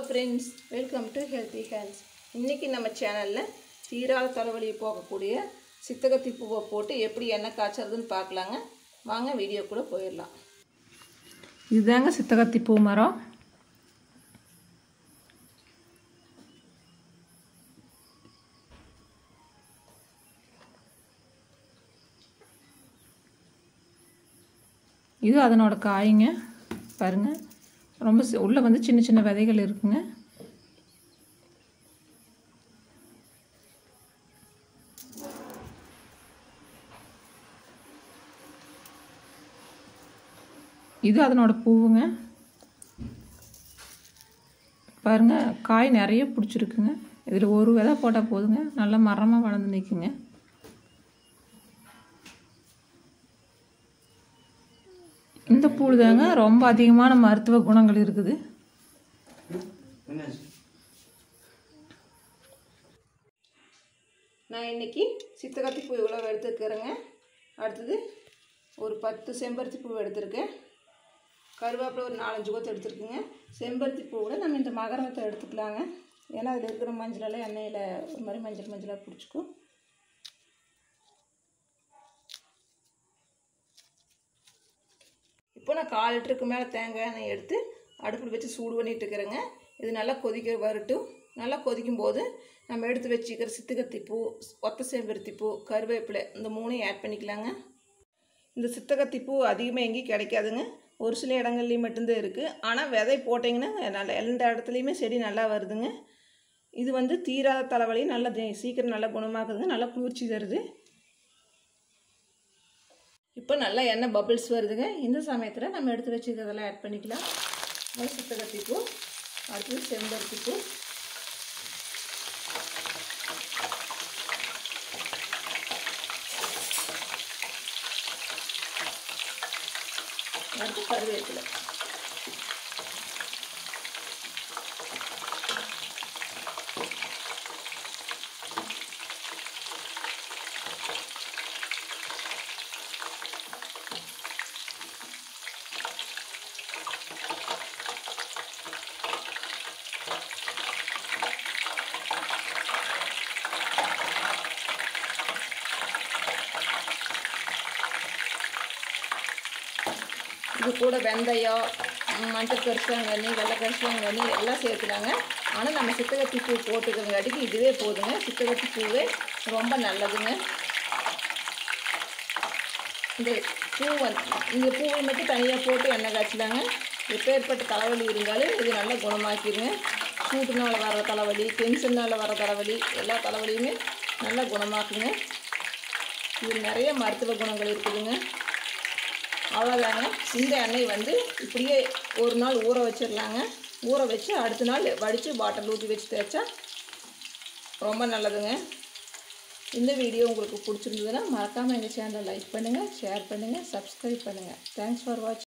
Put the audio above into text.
friends welcome to healthy hands இன்றைக்கி நம்ம சேனலில் தீராத தலைவலியை போகக்கூடிய சித்தகத்தி பூவை போட்டு எப்படி எண்ணெய் காய்ச்சறதுன்னு பார்க்கலாங்க வாங்க வீடியோக்குள்ளே போயிடலாம் இதுதாங்க சித்தகத்தி பூ மரம் இது அதனோட காய்ங்க பாருங்கள் ரொம்ப உள்ளே வந்து சின்ன சின்ன விதைகள் இருக்குங்க இது அதனோட பூவுங்க பாருங்க காய் நிறைய பிடிச்சிருக்குங்க இதில் ஒரு விதை போட்டால் போதுங்க நல்லா மரமாக வளர்ந்து நிற்குங்க இந்த பூ தாங்க ரொம்ப அதிகமான மருத்துவ குணங்கள் இருக்குது நான் இன்னைக்கு சித்தகத்தி பூ இவ்வளோ எடுத்துருக்கிறேங்க அடுத்தது ஒரு பத்து செம்பருத்தி பூ எடுத்திருக்கேன் கருவேப்பிலை ஒரு நாலஞ்சு கொத்து எடுத்துருக்குங்க செம்பருத்தி பூவோட நம்ம இந்த மகரத்தை எடுத்துக்கலாங்க ஏன்னா அதில் இருக்கிற மஞ்சளெல்லாம் எண்ணெயில் ஒரு மாதிரி மஞ்சள் மஞ்சளாக பிடிச்சிக்கும் இப்போ நான் கால் லிட்டருக்கு மேலே தேங்காய் எண்ணெய் எடுத்து அடுப்பில் வச்சு சூடு பண்ணிட்டு இருக்கிறேங்க இது நல்லா கொதிக்க வரட்டும் நல்லா கொதிக்கும் போது நம்ம எடுத்து வச்சுக்கிற சித்துக்கத்தி பூ ஒத்த செம்பருத்தி பூ கருவேப்பிலை இந்த மூணையும் ஆட் பண்ணிக்கலாங்க இந்த சித்தகத்தி பூ அதிகமாக எங்கேயும் கிடைக்காதுங்க ஒரு சில இடங்கள்லையும் மட்டும்தான் இருக்குது ஆனால் விதை போட்டிங்கன்னா நல்லா எந்த இடத்துலையுமே செடி நல்லா வருதுங்க இது வந்து தீராத தலைவலி நல்லா தி- சீக்கிரம் நல்லா குணமாக்குதுங்க நல்லா குளிர்ச்சி தருது இப்போ நல்லா எண்ணெய் பபிள்ஸ் வருதுங்க இந்த சமயத்தில் நம்ம எடுத்து வச்சுக்கிறதெல்லாம் ஆட் பண்ணிக்கலாம் முதல் சித்தகத்தி பூ அடுத்தது செம்பருத்தி பூ அடுத்து கருவேப்பிலை இது கூட வெந்தயம் ம், மஞ்சள் கரிசலாங்கண்ணி வெள்ளை கரிசலாங்கண்ணி எல்லாம் சேர்த்துனாங்க ஆனால் நம்ம சித்தகத்தி பூ போட்டுக்கிறங்காட்டிக்கு இதுவே போதுங்க சித்தகத்தி பூவே ரொம்ப நல்லதுங்க இந்த பூ வந்து இந்த பூவை மட்டும் தனியாக போட்டு எண்ணெய் காய்ச்சலாங்க எப்பேற்பட்ட தலைவலி இருந்தாலும் இது நல்லா குணமாக்கிடுங்க சூட்டுனால வர தலைவலி டென்ஷனால் வர தலைவலி எல்லா தலைவலியுமே நல்லா குணமாக்குங்க இதில் நிறைய மருத்துவ குணங்கள் இருக்குதுங்க அவ்வளோதாங்க இந்த எண்ணெய் வந்து இப்படியே ஒரு நாள் ஊற வச்சிடலாங்க ஊற வச்சு அடுத்த நாள் வடித்து பாட்டில் ஊற்றி வச்சு தேய்ச்சா ரொம்ப நல்லதுங்க இந்த வீடியோ உங்களுக்கு பிடிச்சிருந்ததுன்னா மறக்காமல் எங்கள் சேனலை லைக் பண்ணுங்கள் ஷேர் பண்ணுங்கள் சப்ஸ்கிரைப் பண்ணுங்கள் தேங்க்ஸ் ஃபார் வாட்சிங்